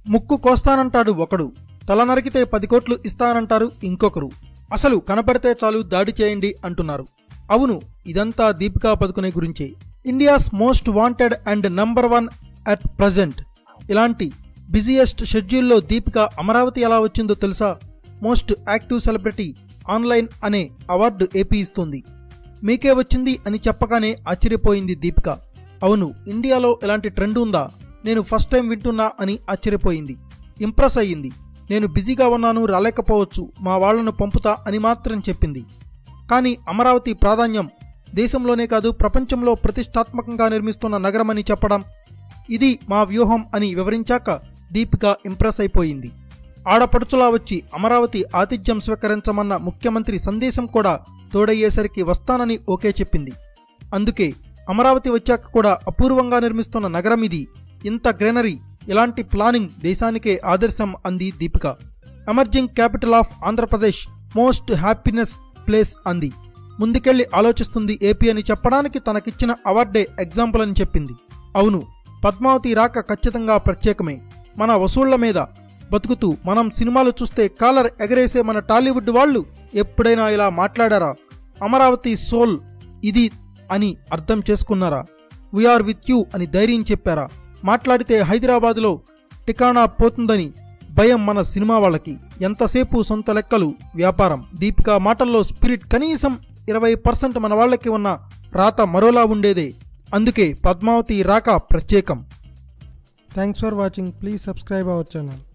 ముక్కు కోస్తానంటాడు ఒకడు తల నరికితే పది కోట్లు ఇస్తానంటారు ఇంకొకరు అసలు కనపడితే చాలు దాడి చేయండి అంటున్నారు అవును ఇదంతా దీపికా పదుకునే గురించే India's most wanted and number one at present ఇలాంటి బిజియెస్ట్ షెడ్యూల్లో దీపిక అమరావతి ఎలా వచ్చిందో తెలుసా మోస్ట్ యాక్టివ్ సెలబ్రిటీ ఆన్లైన్ అనే అవార్డు ఏపీ ఇస్తుంది మీకే వచ్చింది అని చెప్పగానే ఆశ్చర్యపోయింది దీపిక అవును ఇండియాలో ఇలాంటి ట్రెండ్ ఉందా నేను ఫస్ట్ టైం వింటున్నా అని ఆశ్చర్యపోయింది ఇంప్రెస్ అయ్యింది నేను బిజీగా ఉన్నాను రాలేకపోవచ్చు మా వాళ్లను పంపుతా అని మాత్రం చెప్పింది కానీ అమరావతి ప్రాధాన్యం దేశంలోనే కాదు ప్రపంచంలో ప్రతిష్టాత్మకంగా నిర్మిస్తున్న నగరమని చెప్పడం ఇది మా వ్యూహం అని వివరించాక దీపిక ఇంప్రెస్ అయిపోయింది ఆడపడుచులా వచ్చి అమరావతి ఆతిథ్యం స్వీకరించమన్న ముఖ్యమంత్రి సందేశం కూడా తోడయ్యేసరికి వస్తానని ఓకే చెప్పింది అందుకే అమరావతి వచ్చాక కూడా అపూర్వంగా నిర్మిస్తున్న నగరం ఇది ఇంత గ్రీనరీ ఇలాంటి ప్లానింగ్ దేశానికే ఆదర్శం అంది Deepika emerging capital of Andhra Pradesh most happiness place అంది ముందుకెళ్లి ఆలోచిస్తుంది ఏపీ అని చెప్పడానికి తనకిచ్చిన అవార్డే ఎగ్జాంపుల్ అని చెప్పింది అవును పద్మావతి రాక ఖచ్చితంగా ప్రత్యేకమే మన వసూళ్ల మీద బతుకుతూ మనం సినిమాలు చూస్తే కాలర్ ఎగరేసే మన టాలీవుడ్ వాళ్ళు ఎప్పుడైనా ఇలా మాట్లాడారా అమరావతి సోల్ ఇది అని అర్థం చేసుకున్నారా వీఆర్ విత్ యూ అని ధైర్యం చెప్పారా మాట్లాడితే హైదరాబాదులో టికాణా పోతుందని భయం మన సినిమా వాళ్ళకి ఎంతసేపు సొంత లెక్కలు వ్యాపారం దీపిక మాటల్లో స్పిరిట్ కనీసం ఇరవై పర్సెంట్ మన వాళ్ళకి ఉన్న రాత మరోలా ఉండేదే అందుకే పద్మావతి రాక ప్రత్యేకం thanks for watching please subscribe our channel